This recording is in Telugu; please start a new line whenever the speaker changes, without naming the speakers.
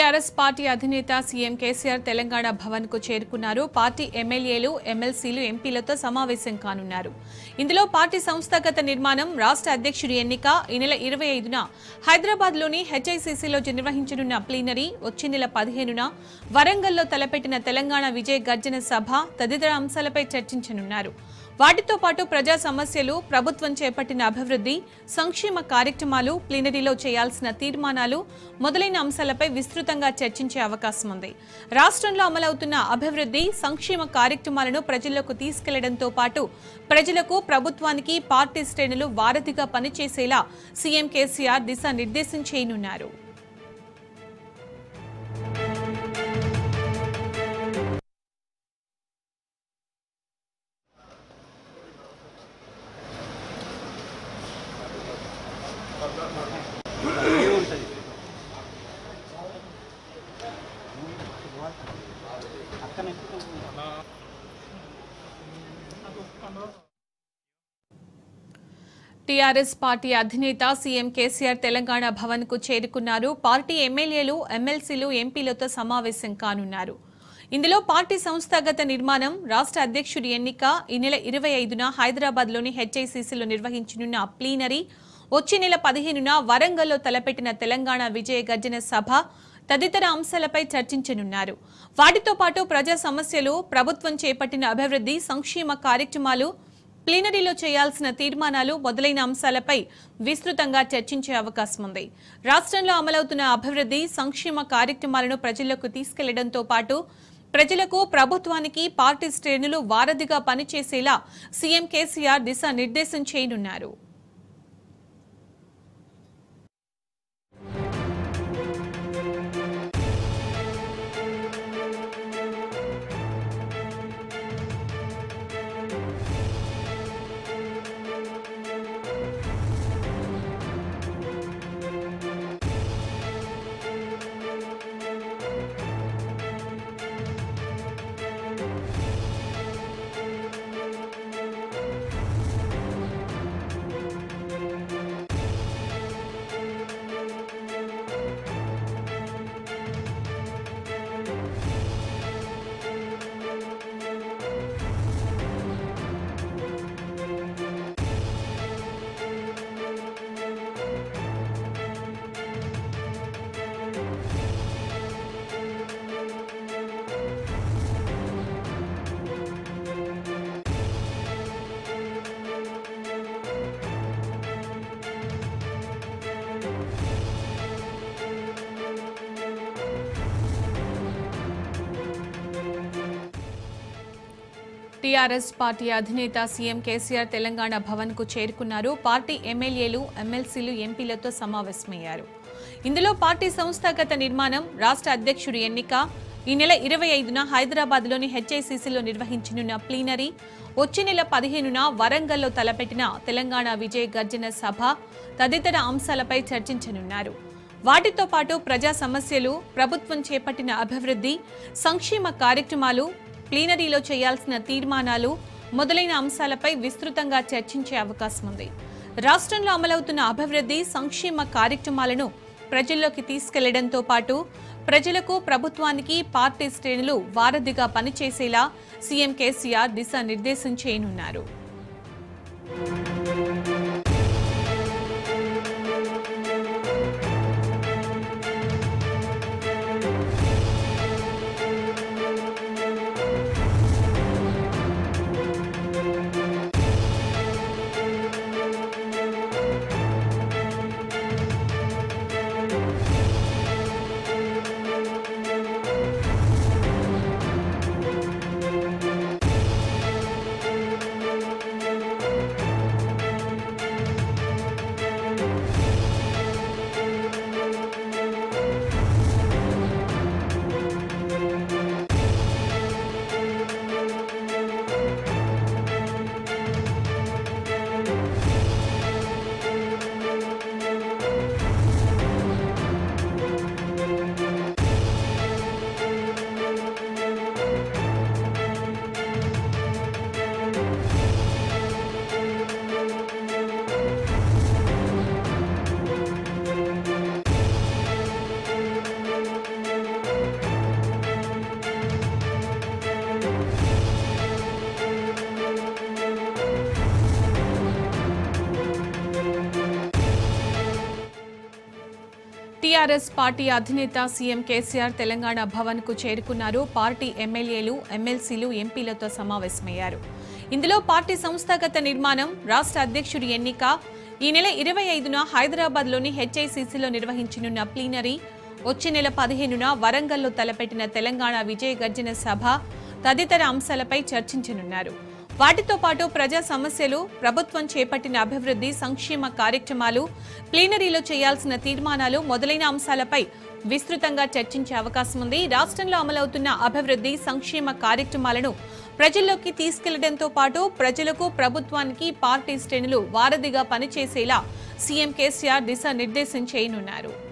టీఆర్ఎస్ పార్టీ అధినేత సీఎం కేసీఆర్ తెలంగాణ భవన్ కు చేరుకున్నారు పార్టీ ఎమ్మెల్యేలు ఎమ్మెల్సీలు ఎంపీలతో సమావేశం కానున్నారు ఇందులో పార్టీ సంస్థాగత నిర్మాణం రాష్ట్ర అధ్యక్షుడి ఎన్నిక ఈ నెల ఇరవై ఐదున హైదరాబాద్ లోని హెచ్ఐసిసిలో నిర్వహించనున్న ప్లీనరీ వచ్చే నెల పదిహేనున వరంగల్లో తలపెట్టిన తెలంగాణ విజయ గర్జన సభ తదితర అంశాలపై చర్చించనున్నారు వాటితో పాటు ప్రజా సమస్యలు ప్రభుత్వం చేపట్టిన అభివృద్ధి సంక్షేమ కార్యక్రమాలు ప్లీనరీలో చేయాల్సిన తీర్మానాలు మొదలైన అంశాలపై విస్తృతంగా చర్చించే అవకాశం ఉంది రాష్ట్రంలో అమలవుతున్న అభివృద్ధి సంక్షేమ కార్యక్రమాలను ప్రజల్లోకి తీసుకెళ్లడంతో పాటు ప్రజలకు ప్రభుత్వానికి పార్టీ శ్రేణులు వారధిగా పనిచేసేలా సీఎం కేసీఆర్ దిశానిర్దేశం చేయనున్నారు టీఆర్ఎస్ పార్టీ అధినేత సీఎం కేసీఆర్ తెలంగాణ భవన్ కు చేరుకున్నారు పార్టీ ఎమ్మెల్యేలు ఎమ్మెల్సీలు ఎంపీలతో సమావేశం కానున్నారు ఇందులో పార్టీ సంస్థాగత నిర్మాణం రాష్ట్ర అధ్యక్షుడి ఎన్నిక ఈ నెల ఇరవై ఐదున హైదరాబాద్లోని హెచ్ఐసిసిలో నిర్వహించనున్న ప్లీనరీ వచ్చే నెల పదిహేనున వరంగల్లో తలపెట్టిన తెలంగాణ విజయ గర్జన సభ తదితర అంశాలపై చర్చించనున్నారు వాటితో పాటు ప్రజా సమస్యలు ప్రభుత్వం చేపట్టిన అభివృద్ధి సంక్షేమ కార్యక్రమాలు ప్లీనరీలో చేయాల్సిన తీర్మానాలు మొదలైన అంశాలపై విస్తృతంగా చర్చించే అవకాశం ఉంది రాష్ట్రంలో అమలవుతున్న అభివృద్ధి సంక్షేమ కార్యక్రమాలను ప్రజల్లోకి తీసుకెళ్లడంతో పాటు ప్రజలకు ప్రభుత్వానికి పార్టీ శ్రేణులు వారధిగా పనిచేసేలా సీఎం కేసీఆర్ దిశానిర్దేశం చేయనున్నారు టీఆర్ఎస్ పార్టీ అధినేత సీఎం కేసీఆర్ తెలంగాణ భవన్ కు చేరుకున్నారు పార్టీ ఎమ్మెల్యేలు ఎమ్మెల్సీలు ఎంపీలతో సమావేశమయ్యారు ఇందులో పార్టీ సంస్థాగత నిర్మాణం రాష్ట్ర అధ్యక్షుడి ఎన్నిక ఈ నెల ఇరవై ఐదున హైదరాబాద్లోని హెచ్ఐసిసిలో నిర్వహించనున్న ప్లీనరీ వచ్చే నెల పదిహేనున వరంగల్లో తలపెట్టిన తెలంగాణ విజయ గర్జన సభ తదితర అంశాలపై చర్చించనున్నారు వాటితో పాటు ప్రజా సమస్యలు ప్రభుత్వం చేపట్టిన అభివృద్ధి సంక్షేమ కార్యక్రమాలు ప్లీనరీలో చేయాల్సిన తీర్మానాలు మొదలైన అంశాలపై విస్తృతంగా చర్చించే అవకాశం ఉంది రాష్ట్రంలో అమలవుతున్న అభివృద్ధి సంక్షేమ కార్యక్రమాలను ప్రజల్లోకి తీసుకెళ్లడంతో పాటు ప్రజలకు ప్రభుత్వానికి పార్టీ శ్రేణులు వారధిగా పనిచేసేలా సీఎం కేసీఆర్ దిశానిర్దేశం చేయనున్నారు టీఆర్ఎస్ పార్టీ అధినేత సీఎం కేసీఆర్ తెలంగాణ భవన్ కు చేరుకున్నారు పార్టీ ఎమ్మెల్యేలు ఎమ్మెల్సీలు ఎంపీలతో సమావేశమయ్యారు ఇందులో పార్టీ సంస్థాగత నిర్మాణం రాష్ట్ర అధ్యక్షుడి ఎన్నిక ఈ నెల ఇరవై ఐదున హైదరాబాద్లోని హెచ్ఐసిసిలో నిర్వహించనున్న ప్లీనరీ వచ్చే నెల పదిహేనున వరంగల్లో తలపెట్టిన తెలంగాణ విజయ గర్జన సభ తదితర అంశాలపై చర్చించనున్నారు వాటితో పాటు ప్రజా సమస్యలు ప్రభుత్వం చేపట్టిన అభివృద్ధి సంక్షేమ కార్యక్రమాలు ప్లీనరీలో చేయాల్సిన తీర్మానాలు మొదలైన అంశాలపై విస్తృతంగా చర్చించే అవకాశం ఉంది రాష్ట్రంలో అమలవుతున్న అభివృద్ధి సంక్షేమ కార్యక్రమాలను ప్రజల్లోకి తీసుకెళ్లడంతో పాటు ప్రజలకు ప్రభుత్వానికి పార్టీ శ్రేణులు వారధిగా పనిచేసేలా సీఎం కేసీఆర్ దిశానిర్దేశం చేయనున్నారు